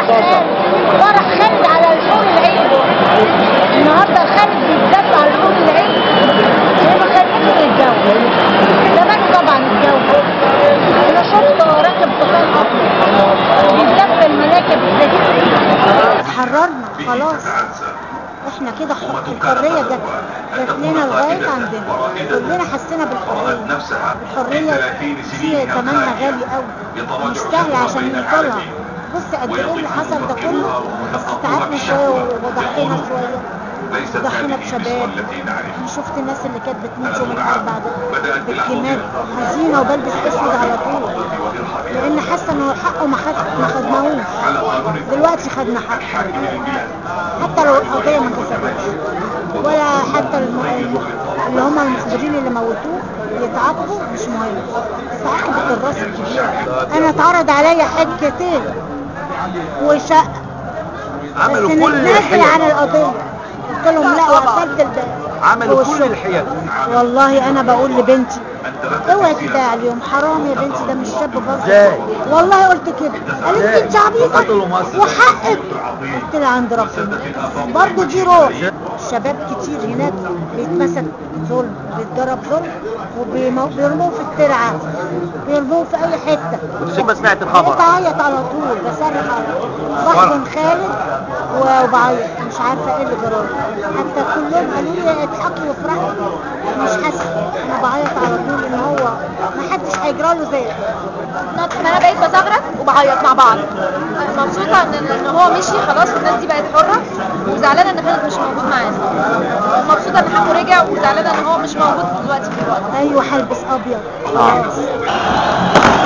فرح خالد على الحور العين النهارده خالد بيتدفع على الحور العين هنا خالد الجو زمان طبعا الجو انا شفت راكب حصان ابيض بيتدفى الملاكب حررنا خلاص احنا كده ح- الحريه جت جت لنا لغايه عندنا كلنا حسينا بالحريه الحريه في ثمنها غالي قوي مش سهل عشان نوصلها بص قد ايه اللي حصل ده كله بس تعبنا شويه وضحينا شويه ضحينا بشباب انا شفت الناس اللي كانت بتموت يوم الاربعاء ده بالكمال حزينه وبلبس اسود على طول لان حاسه انه حقه ما خد ما خدناهوش دلوقتي خدنا حق حتى لو القضيه ما كسبتش ولا حتى الم... اللي هم المخبرين اللي موتوه يتعاقبوا مش مهم بس عاقبة الراس الكبيرة انا اتعرض عليا حجتين وشقة عملوا بس كل نتنازل الحيل عن القضية قلت لهم لا وقفلت الباب عملوا كل والشغل. الحيل والله انا بقول لبنتي اوعي تدعي عليهم حرام يا بنتي ده مش شاب برضه ازاي؟ والله قلت كده قالت لي انت عبيطه قتلوا مصر. وحقك قلت لها عند ربنا برضه دي روح شباب كتير هناك بيتمسك ظلم بيتضرب ظلم وبيرموه في الترعه بيرموه في اي حته زي ما سمعت الخبر بعيط على طول بصرخ على طول بحضن خالد وبعيط مش عارفه ايه اللي جرالي حتى كلهم قالوا لي اضحكي وافرحي مش حاسه انا بعيط على طول ان هو ما حدش هيجرى له زي انا بقيت بزغرط وبعيط مع بعض أنا مبسوطه ان ان هو مشي خلاص والناس دي بقت حره وزعلانه ان خالد مش موجود معانا مبسوطه ان حمو رجع وزعلانه ان هو مش موجود دلوقتي في الوقت ايوه هلبس ابيض آه. خلاص